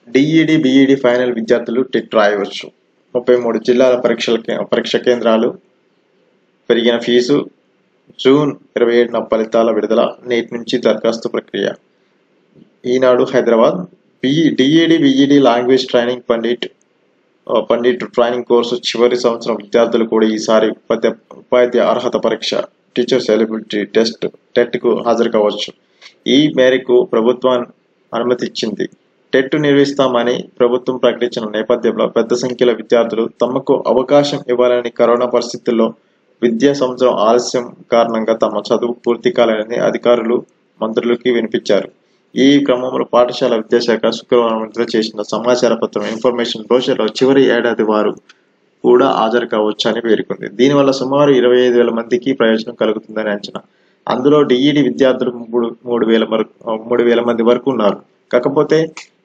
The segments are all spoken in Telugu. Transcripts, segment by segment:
డిఈడి బిఈడి ఫైనల్ విద్యార్థులు టెట్ రాయవచ్చు ముప్పై మూడు జిల్లాల పరీక్షల కే- పరీక్ష కేంద్రాలు పెరిగిన ఫీజు జూన్ ఇరవై ఏడున ఫలితాల విడుదల నేటి నుంచి దరఖాస్తు ప్రక్రియ Eenadu Hyderabad BE DEd BEd language training pandit ఆ, పండిట్ ట్రైనింగ్ కోర్సు చివరి సంవత్సరం విద్యార్థులు కూడా ఈసారి ఉపాధ్యాయ ఉపాధ్యాయ అర్హత పరీక్ష టీచర్స్ ఎలిజిబిలిటీ టెస్ట్ టెట్కు హాజరు కావచ్చు ఈ మేరకు ప్రభుత్వం అనుమతి ఇచ్చింది టెట్ నిర్వహిస్తామని ప్రభుత్వం ప్రకటించిన నేపథ్యంలో పెద్ద సంఖ్యలో విద్యార్థులు తమకు అవకాశం ఇవ్వాలని కరోనా పరిస్థితుల్లో విద్యా సంవత్సరం ఆలస్యం కారణంగా తమ చదువు పూర్తి కాలేదని అధికారులు మంత్రులకి వినిపించారు ఈ క్రమంలో పాఠశాల విద్యాశాఖ శుక్రవారం విడుదల చేసిన సమాచార పత్రం ఇన్ఫర్మేషన్ బ్రోషర్లో చివరి ఏడాది వారు కూడా హాజరు కావచ్చు అని పేర్కొంది దీనివల్ల సుమారు ఇరవై ఐదు వేల మందికి ప్రయోజనం కలుగుతుందని అంచనా అందులో డిఈడి విద్యార్థులు మూడు మూడు వేల వరకు మూడు వేల మంది వరకు ఉన్నారు కాకపోతే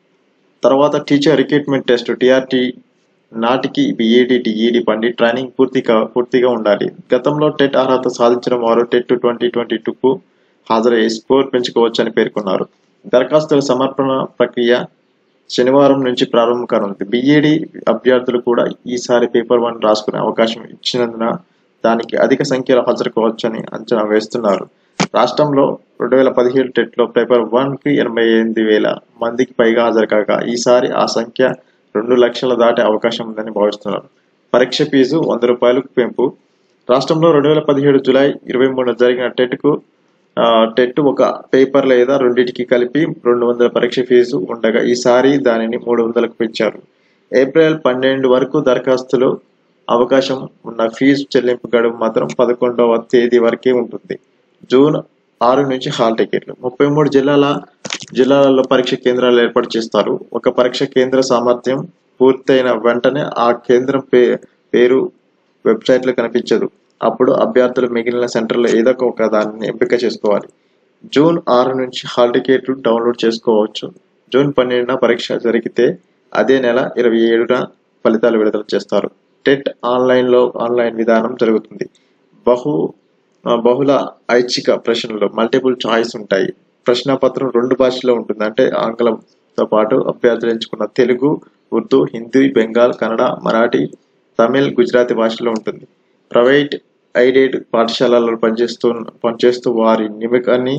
తర్వాత టీచర్ రిక్రూట్మెంట్ టెస్ట్ టిఆర్టీ నాటికి బిఏడి డిఈడి పండిట్ ట్రైనింగ్ పూర్తిగా పూర్తిగా ఉండాలి గతంలో టెట్ అర్హత సాధించిన వారు టెట్ ట్వంటీ ట్వంటీ టూకు హాజరయ్యే స్కోర్ పెంచుకోవచ్చని పేర్కొన్నారు దరఖాస్తుల సమర్పణ ప్రక్రియ శనివారం నుంచి ప్రారంభం కానుంది బిఏడి అభ్యర్థులు కూడా ఈసారి పేపర్ వన్ రాసుకునే అవకాశం ఇచ్చినందున దానికి అధిక సంఖ్యలో హాజరు కావచ్చని అంచనా వేస్తున్నారు రాష్ట్రంలో రెండు వేల పదిహేడు టెట్లో పేపర్ వన్ కి ఎనభై ఎనిమిది వేల మందికి పైగా హాజరు కాగా ఈసారి ఆ సంఖ్య రెండు లక్షల దాటే అవకాశం ఉందని భావిస్తున్నారు పరీక్ష ఫీజు వంద రూపాయలకు పెంపు రాష్ట్రంలో రెండు వేల పదిహేడు జూలై ఇరవై మూడున జరిగిన టెట్కు ఆ, టెట్ ఒక పేపర్ లేదా రెండింటికి కలిపి రెండు వందల పరీక్ష ఫీజు ఉండగా ఈసారి దానిని మూడు వందలకు పెంచారు ఏప్రిల్ పన్నెండు వరకు దరఖాస్తులు అవకాశం ఉన్న ఫీజు చెల్లింపు గడువు మాత్రం పదకొండవ తేదీ వరకే ఉంటుంది జూన్ ఆరు నుంచి హాల్ టికెట్లు ముప్పై మూడు జిల్లాల జిల్లాలలో పరీక్ష కేంద్రాలు ఏర్పాటు చేస్తారు ఒక పరీక్ష కేంద్ర సామర్థ్యం పూర్తయిన వెంటనే ఆ కేంద్రం పే పేరు వెబ్సైట్లో కనిపించదు అప్పుడు అభ్యర్థులు మిగిలిన సెంటర్లో ఏదో ఒక దానిని ఎంపిక చేసుకోవాలి జూన్ ఆరు నుంచి హాల్ టికెట్లు డౌన్లోడ్ చేసుకోవచ్చు జూన్ పన్నెండున పరీక్ష జరిగితే అదే నెల ఇరవై ఏడున ఫలితాలు విడుదల చేస్తారు టెట్ ఆన్లైన్లో ఆన్లైన్ విధానం జరుగుతుంది బహు ఆ, బహుళ ఐచ్ఛిక ప్రశ్నలు మల్టిపుల్ చాయిస్ ఉంటాయి ప్రశ్నపత్రం రెండు భాషల్లో ఉంటుంది అంటే ఆంగ్లంతో పాటు అభ్యర్థులు ఎంచుకున్న తెలుగు ఉర్దూ హిందీ బెంగాల్ కన్నడ మరాఠీ తమిళ్ గుజరాతీ భాషలో ఉంటుంది ప్రైవేట్ ఎయిడెడ్ పాఠశాలల్లో పనిచేస్తూ పనిచేస్తూ వారి నియమకాన్ని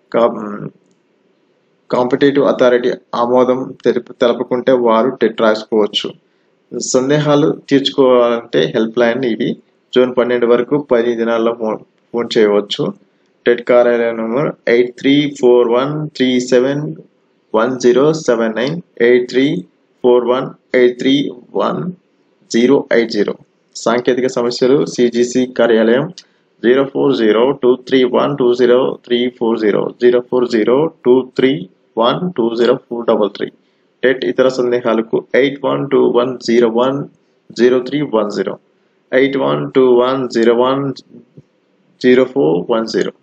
కాంపిటేటివ్ అథారిటీ ఆమోదం తెలుపు తెలపకుంటే వారు టెట్ రాసుకోవచ్చు సందేహాలు తీర్చుకోవాలంటే హెల్ప్ లైన్ ఇది జూన్ పన్నెండు వరకు పది దినాల్లో ఫోన్ ఫోన్ చేయవచ్చు టెట్ కార్యాలయం number eight three four one three seven one zero seven nine eight three four one eight three one zero eight zero సాంకేతిక సమస్యలు సిజిసి కార్యాలయం zero four zero two three one two zero three four zero zero four zero two three one two zero four double three TET ఇతర సందేహాలకు eight one two one zero one zero three one zero eight one two one zero one zero four one zero